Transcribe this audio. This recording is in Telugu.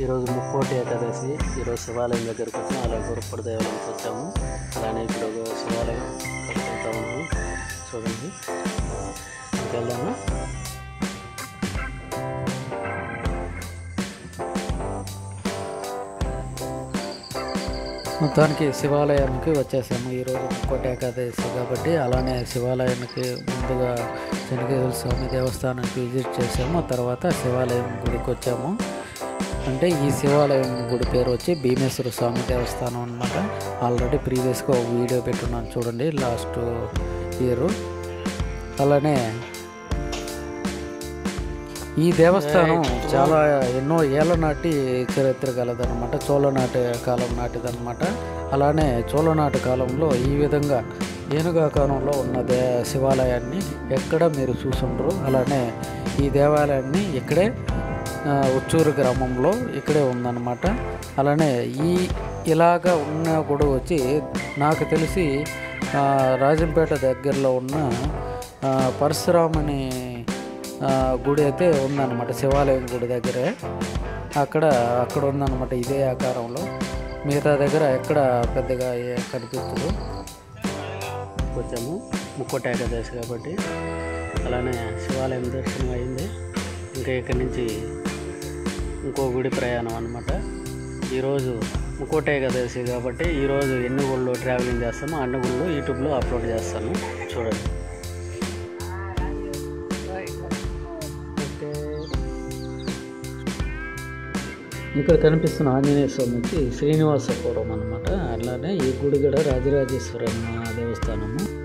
ఈరోజు ముక్కోటి ఏకాదశి ఈరోజు శివాలయం దగ్గరకు వచ్చాము అలాగే గురుపడి దేవాలయంకి వచ్చాము అలానే ఇప్పుడు ఒక శివాలయం కట్టుకుంటా ఉన్నాము చూడండి ఇంకెళ్దామా మొత్తానికి శివాలయానికి వచ్చేసాము ఈరోజు ముక్కోటి ఏకాదశి కాబట్టి అలానే శివాలయానికి ముందుగా శనికేశ్వర స్వామి దేవస్థానానికి విజిట్ చేసాము తర్వాత శివాలయం గుడికి వచ్చాము అంటే ఈ శివాలయం గుడి పేరు వచ్చి భీమేశ్వర స్వామి దేవస్థానం అన్నమాట ఆల్రెడీ ప్రీవియస్గా ఒక వీడియో పెట్టున్నాను చూడండి లాస్ట్ ఇయర్ అలానే ఈ దేవస్థానం చాలా ఎన్నో ఏళ్ళ నాటి చరిత్ర గలదన్నమాట చోళనాటి కాలం నాటిదన్నమాట అలానే చోళనాటి కాలంలో ఈ విధంగా ఏనుగాకారంలో ఉన్న దే శివాలయాన్ని ఎక్కడ మీరు చూసుండరు అలానే ఈ దేవాలయాన్ని ఇక్కడే ఆ, ఉచ్చూరు గ్రామంలో ఇక్కడే ఉందన్నమాట అలానే ఈ ఇలాగా ఉన్న గుడి వచ్చి నాకు తెలిసి ఆ, రాజంపేట దగ్గరలో ఉన్న ఆ, పరశురామని ఆ, గుడి అయితే ఉందన్నమాట శివాలయం గుడి దగ్గరే అక్కడ అక్కడ ఉందన్నమాట ఇదే ఆకారంలో మిగతా దగ్గర ఎక్కడ పెద్దగా ఏ కనిపించదు వచ్చాము ముక్కోటి ఏకాదశి కాబట్టి అలానే శివాలయం దర్శనం అయింది ఇంకా ఇక్కడి నుంచి ఇంకో గుడి ప్రయాణం అనమాట ఈరోజు ముక్కోటి ఏకాదశి కాబట్టి ఈరోజు ఎన్ని గుళ్ళు ట్రావెలింగ్ చేస్తామో అన్ని గుళ్ళు యూట్యూబ్లో అప్లోడ్ చేస్తాను చూడండి ఇక్కడ కనిపిస్తున్న ఆంజనేయ స్వామి వచ్చి శ్రీనివాసపురం అనమాట అలానే ఈ గుడి కూడా రాజరాజేశ్వరమ్మ దేవస్థానము